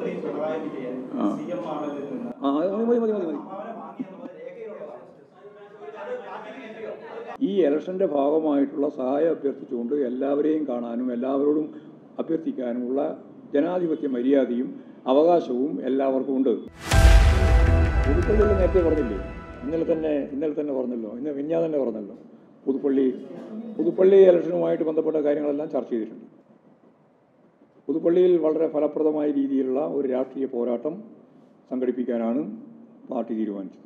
മുഖ്യമന്ത്രി പിണറായി വിജയൻ ആ. C M ആറിൽ നിന്ന് ആ അത് മതി മതി മതി മതി സംഭാവന വാങ്ങിയെന്നുള്ളത് രേഖയിലുള്ളതാണ് അത് പാർട്ടിക്ക് കിട്ടിയോ ഈ ഇലക്ഷൻ്റെ ഭാഗമായിട്ടുള്ള സഹായം അഭ്യർത്ഥിച്ചുകൊണ്ട് എല്ലാവരെയും കാണാനും എല്ലാവരോടും അഭ്യർത്ഥിക്കാനുമുള്ള ജനാധിപത്യ മര്യാദയും അവകാശവും എല്ലാവർക്കും ഉണ്ട് പുതുപ്പള്ളിയിൽ നേരത്തെ പറഞ്ഞില്ലേ ഇന്നലെ തന്നെ ഇന്നലെ തന്നെ പറഞ്ഞല്ലോ ഇന്ന് മിഞ്ഞാ തന്നെ പറഞ്ഞല്ലോ പുതുപ്പള്ളി പുതുപ്പള്ളി ഇലക്ഷനുമായിട്ട് ബന്ധപ്പെട്ട കാര്യങ്ങളെല്ലാം ചർച്ച ചെയ്തിട്ടുണ്ട് പുതുപ്പള്ളിയിൽ വളരെ ഫലപ്രദമായ രീതിയിലുള്ള ഒരു രാഷ്ട്രീയ പോരാട്ടം സംഘടിപ്പിക്കാനാണ് പാർട്ടി തീരുമാനിച്ചത്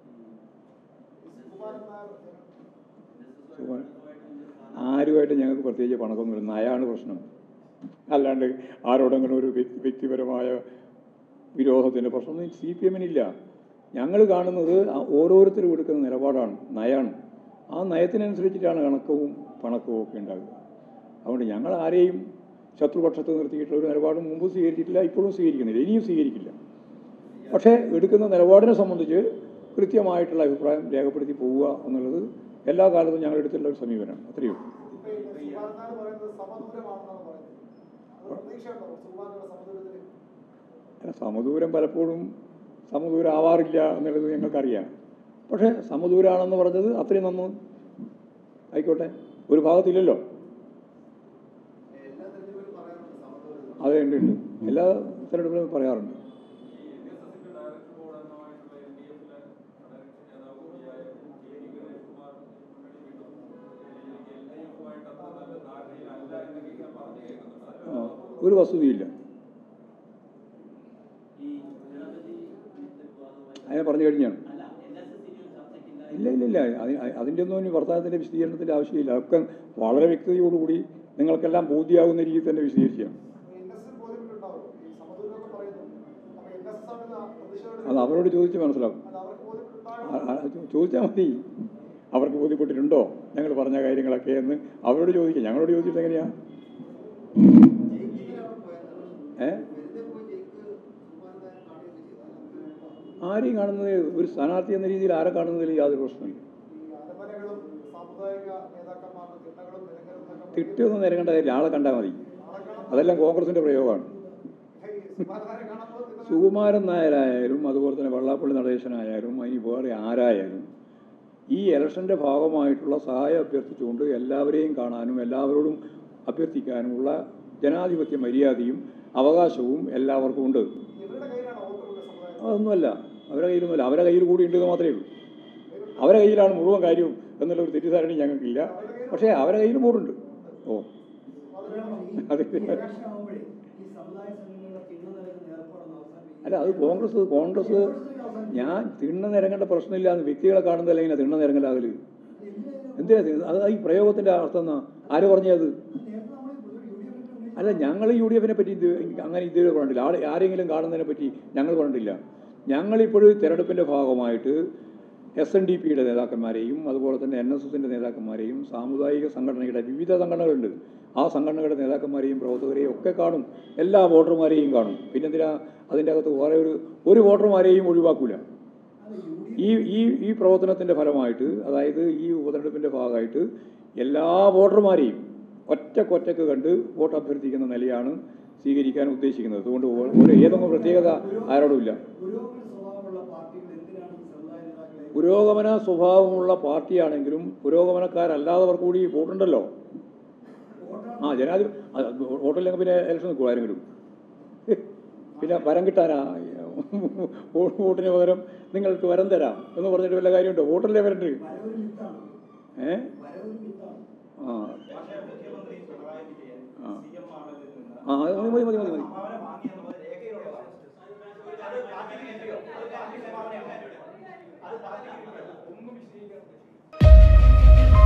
സുകുമാരൻ ആരുമായിട്ട് ഞങ്ങൾക്ക് പ്രത്യേകിച്ച് പണക്കൊന്നുമില്ല നയാണ് പ്രശ്നം അല്ലാണ്ട് ആരോടെങ്കിലും ഒരു വ്യക്തി വ്യക്തിപരമായ വിരോധത്തിൻ്റെ പ്രശ്നമൊന്നും സി പി എമ്മിനില്ല ഞങ്ങൾ കാണുന്നത് ആ ഓരോരുത്തരും എടുക്കുന്ന നിലപാടാണ് നയമാണ് ആ നയത്തിനനുസരിച്ചിട്ടാണ് കണക്കവും പണക്കവും ഒക്കെ ഉണ്ടാകുക അതുകൊണ്ട് ഞങ്ങൾ ആരെയും ശത്രുപക്ഷത്ത് നിർത്തിയിട്ടുള്ള ഒരു നിലപാടും മുമ്പ് സ്വീകരിച്ചിട്ടില്ല ഇപ്പോഴും സ്വീകരിക്കുന്നില്ല ഇനിയും സ്വീകരിക്കില്ല പക്ഷേ എടുക്കുന്ന നിലപാടിനെ സംബന്ധിച്ച് കൃത്യമായിട്ടുള്ള അഭിപ്രായം രേഖപ്പെടുത്തി പോവുക എന്നുള്ളത് എല്ലാ കാലത്തും ഞങ്ങൾ എടുത്തിട്ടുള്ള ഒരു സമീപനമാണ് അത്രയേ ഉള്ളൂ ഇപ്പൊ ഈ സുകുമാരനാണ് പറയുന്നത് സമദൂരമാണെന്നാണ് പറയുന്നത് അത് പ്രതീക്ഷയുണ്ടോ സുകുമാരനുള്ള സമദൂരത്തിന് അല്ല, സമദൂരം പലപ്പോഴും സമദൂരം ആവാറില്ല എന്നുള്ളത് ഞങ്ങൾക്കറിയാം പക്ഷേ സമദൂരാണെന്ന് പറഞ്ഞത് അത്രയും നന്ന് ആയിക്കോട്ടെ ഒരു ഭാഗത്തില്ലല്ലോ എല്ലാ തെരഞ്ഞെടുപ്പിലും പറയാറുണ്ട് സമദൂരം അതെ ഉണ്ട് ഉണ്ട് എല്ലാ തിരഞ്ഞെടുപ്പിലും പറയാറുണ്ട് ആ, ഒരു വസ്തുതയില്ല അതിനെ പറഞ്ഞു കഴിഞ്ഞാണ് ഇല്ല ഇല്ല ഇല്ല അതി- അ- അതിൻ്റെ ഒന്നും ഇനി വർത്തമാനത്തിൻ്റെ വിശദീകരണത്തിൻ്റെ ആവശ്യമില്ല അതൊക്കെ വളരെ വ്യക്തതയോടുകൂടി നിങ്ങൾക്കെല്ലാം ബോധ്യമാകുന്ന രീതിയിൽ തന്നെ വിശദീകരിച്ചാണ് എൻ എസ് എസ് ബോധ്യപ്പെട്ടിട്ടുണ്ടാവും ഈ സമദൂരമൊക്കെ പറയുന്നു അപ്പൊ എൻ എസ് എസ് ആണ് ഇത് പ്രതിഷേധം അത് അവരോട് ചോദിച്ച് മനസ്സിലാവും അത് അവർക്ക് ബോധ്യപ്പെട്ടിട്ടുണ്ടാകും ആ- ആ- ചോ- ചോദിച്ചാൽ മതി അവർക്ക് ബോധ്യപ്പെട്ടിട്ടുണ്ടോ ഞങ്ങൾ പറഞ്ഞ കാര്യങ്ങളൊക്കെ എന്ന് അവരോട് ചോദിക്കുക ഞങ്ങളോട് ചോദിച്ചിട്ട് എങ്ങനെയാ ഏ ആരെയും കാണുന്നത് ഒരു സ്ഥാനാർത്ഥി എന്ന രീതിയിൽ ആരെ കാണുന്നതിൽ യാതൊരു പ്രശ്നമില്ല ഈ അലമനകളും സാമുദായിക നേതാക്കന്മാരുടെ തിട്ടകളും നിരക്കലും തിട്ടൊന്നും നിരങ്ങേണ്ട കാര്യമില്ല ആളെ കണ്ടാൽ മതി അതെല്ലാം കോൺഗ്രസിൻ്റെ പ്രയോഗമാണ് സുകുമാരനാരെ കാണുമ്പോൾ തിട്ട സുകുമാരൻ നായരായാലും അതുപോലെ തന്നെ വെള്ളാപ്പള്ളി നടേശനായാലും ഇനി വേറെ ആരായാലും ഈ ഇലക്ഷൻ്റെ ഭാഗമായിട്ടുള്ള സഹായം അഭ്യർത്ഥിച്ചുകൊണ്ട് എല്ലാവരെയും കാണാനും എല്ലാവരോടും അഭ്യർത്ഥിക്കാനുമുള്ള ജനാധിപത്യ മര്യാദയും അവകാശവും എല്ലാവർക്കും ഉണ്ട് ഇവരുടെ കയ്യിലാണ് വോട്ട് കൊടുക്കുന്ന സമുദായം അതൊന്നുമല്ല അവരുടെ കയ്യിലൊന്നുമല്ല അവരുടെ കയ്യിൽ കൂടി ഉണ്ടെന്ന് മാത്രമേ ഉള്ളൂ അവരുടെ കയ്യിലാണ് മുഴുവൻ കാര്യവും എന്നുള്ള ഒരു തെറ്റിദ്ധാരണ ഞങ്ങൾക്കില്ല പക്ഷേ അവരുടെ കയ്യിൽ വോട്ടുണ്ട് ഓ അതെ അല്ല അത് കോൺഗ്രസ് കോൺഗ്രസ് ഞാൻ തിണ്ണ നിരങ്ങേണ്ട പ്രശ്നമില്ല എന്ന് വ്യക്തികളെ കാണുന്നതല്ല ഇങ്ങനെ തിണ്ണ നിരങ്ങലാകല് എന്തിനാ ഇത്? അത് ഈ പ്രയോഗത്തിൻ്റെ അർത്ഥം എന്നാ ആര് പറഞ്ഞത് അല്ല ഞങ്ങൾ യു ഡി എഫിനെ പറ്റി ഇത് അങ്ങനെ ഇതുവരെ പറഞ്ഞിട്ടില്ല ആടെ ആരെങ്കിലും കാണുന്നതിനെ പറ്റി ഞങ്ങൾ പറഞ്ഞിട്ടില്ല ഞങ്ങളിപ്പോഴും തിരഞ്ഞെടുപ്പിൻ്റെ ഭാഗമായിട്ട് എസ് എൻ ഡി പിയുടെ നേതാക്കന്മാരെയും അതുപോലെ തന്നെ എൻ എസ് എസിൻ്റെ നേതാക്കന്മാരെയും സാമുദായിക സംഘടനയുടെ വിവിധ സംഘടനകളുണ്ട് ആ സംഘടനകളുടെ നേതാക്കന്മാരെയും പ്രവർത്തകരെയും ഒക്കെ കാണും എല്ലാ വോട്ടർമാരെയും കാണും പിന്നെന്തിനാ അതിൻ്റെ അകത്ത് വേറെ ഒരു ഒരു വോട്ടർമാരെയും ഒഴിവാക്കൂല ഈ ഈ ഈ പ്രവർത്തനത്തിൻ്റെ ഫലമായിട്ട് അതായത് ഈ ഉപതെരഞ്ഞെടുപ്പിൻ്റെ ഭാഗമായിട്ട് എല്ലാ വോട്ടർമാരെയും ഒറ്റക്കൊറ്റക്ക് കണ്ട് വോട്ട് അഭ്യർത്ഥിക്കുന്ന നിലയാണ് സ്വീകരിക്കാൻ ഉദ്ദേശിക്കുന്നത് അതുകൊണ്ട് ഒ- ഒരു ഏതൊന്നും പ്രത്യേകത ആരോടുമില്ല പുരോഗമന സ്വഭാവമുള്ള പാർട്ടിയാണെങ്കിലും പുരോഗമനക്കാരല്ലാത്തവർക്ക് കൂടി വോട്ടുണ്ടല്ലോ ആ ജനാധി അത് വോട്ടില്ലെങ്കിൽ പിന്നെ ഇലക്ഷൻ നിൽക്കും ആരെങ്കിലും പിന്നെ വരം കിട്ടാനാ വോ- വോട്ടിന് പകരം നിങ്ങൾക്ക് വരം തരാം എന്ന് പറഞ്ഞിട്ട് വല്ല കാര്യമുണ്ടോ വോട്ടല്ലേ വരണ്ട് ഏ ആ പക്ഷേ മുഖ്യമന്ത്രി പിണറായി വിജയൻ ആ. സി എം ആറിൽ നിന്ന് ആ അത് മതി മതി മതി മതി മതി സംഭാവന വാങ്ങിയെന്നുള്ളത് രേഖയിലുള്ളതാണ് അത് പാർട്ടിക്ക് കിട്ടിയോ അത് പാർട്ടി സംഭാവനയാണ് അത് പാർട്ടിക്ക് കിട്ടിയോ ഒന്നും വിശദീകരിക്കാൻ